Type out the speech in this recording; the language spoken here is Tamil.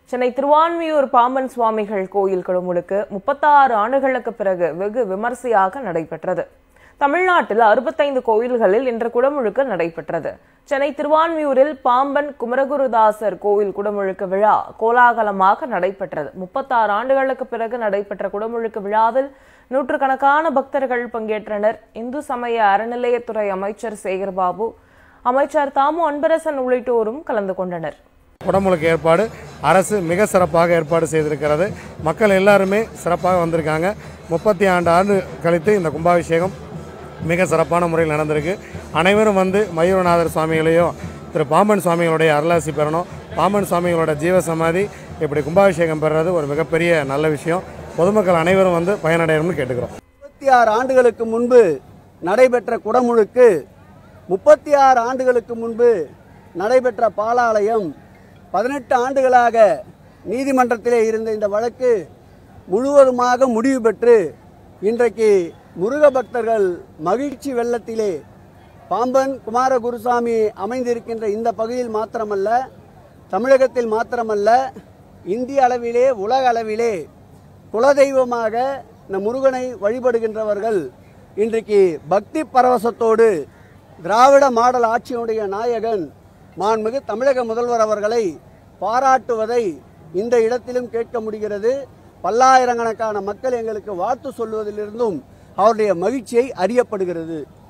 சென்னை திருவான்மியூர் பாம்பன் சுவாமிகள் கோயில் குடமுழுக்கு முப்பத்தாறு ஆண்டுகளுக்கு பிறகு வெகு விமர்சையாக நடைபெற்றது தமிழ்நாட்டில் அறுபத்தைந்து கோயில்களில் இன்று குடமுழுக்கு நடைபெற்றது சென்னை திருவான்மியூரில் பாம்பன் குமரகுருதாசர் கோயில் குடமுழுக்கு விழா கோலாகலமாக நடைபெற்றது முப்பத்தாறு ஆண்டுகளுக்கு பிறகு நடைபெற்ற குடமுழுக்கு விழாவில் நூற்றுக்கணக்கான பக்தர்கள் பங்கேற்றனர் இந்து சமய அறநிலையத்துறை அமைச்சர் சேகர்பாபு அமைச்சர் தாமு அன்பரசன் உள்ளிட்டோரும் கலந்து கொண்டனர் குடமுழுக்கு ஏற்பாடு அரசு மிக சிறப்பாக ஏற்பாடு செய்திருக்கிறது மக்கள் எல்லாருமே சிறப்பாக வந்திருக்காங்க முப்பத்தி ஆண்டு ஆண்டு கழித்து இந்த கும்பாபிஷேகம் மிக சிறப்பான முறையில் நடந்திருக்கு அனைவரும் வந்து மயூரநாதர் சுவாமிகளையும் திரு பாம்பன் சுவாமிகளுடைய அருளாசி பெறணும் பாம்பன் சுவாமிகளோட ஜீவ சமாதி இப்படி கும்பாபிஷேகம் பெறுறது ஒரு மிகப்பெரிய நல்ல விஷயம் பொதுமக்கள் அனைவரும் வந்து பயனடையணும்னு கேட்டுக்கிறோம் முப்பத்தி ஆறு ஆண்டுகளுக்கு முன்பு நடைபெற்ற குடமுழுக்கு முப்பத்தி ஆறு ஆண்டுகளுக்கு முன்பு நடைபெற்ற பாலாலயம் பதினெட்டு ஆண்டுகளாக நீதிமன்றத்திலே இருந்த இந்த வழக்கு முழுவதுமாக முடிவு பெற்று இன்றைக்கு முருக பக்தர்கள் மகிழ்ச்சி வெள்ளத்திலே பாம்பன் குமார குருசாமி அமைந்திருக்கின்ற இந்த பகுதியில் மாத்திரமல்ல தமிழகத்தில் மாத்திரமல்ல இந்திய அளவிலே உலக அளவிலே குலதெய்வமாக இந்த முருகனை வழிபடுகின்றவர்கள் இன்றைக்கு பக்தி பரவசத்தோடு திராவிட மாடல் ஆட்சியினுடைய நாயகன் மாண்புமிகு தமிழக முதல்வர் அவர்களை பாராட்டுவதை இந்த இடத்திலும் கேட்க முடிகிறது பல்லாயிரக்கணக்கான மக்கள் எங்களுக்கு வாழ்த்து சொல்வதிலிருந்தும் அவருடைய மகிழ்ச்சியை அறியப்படுகிறது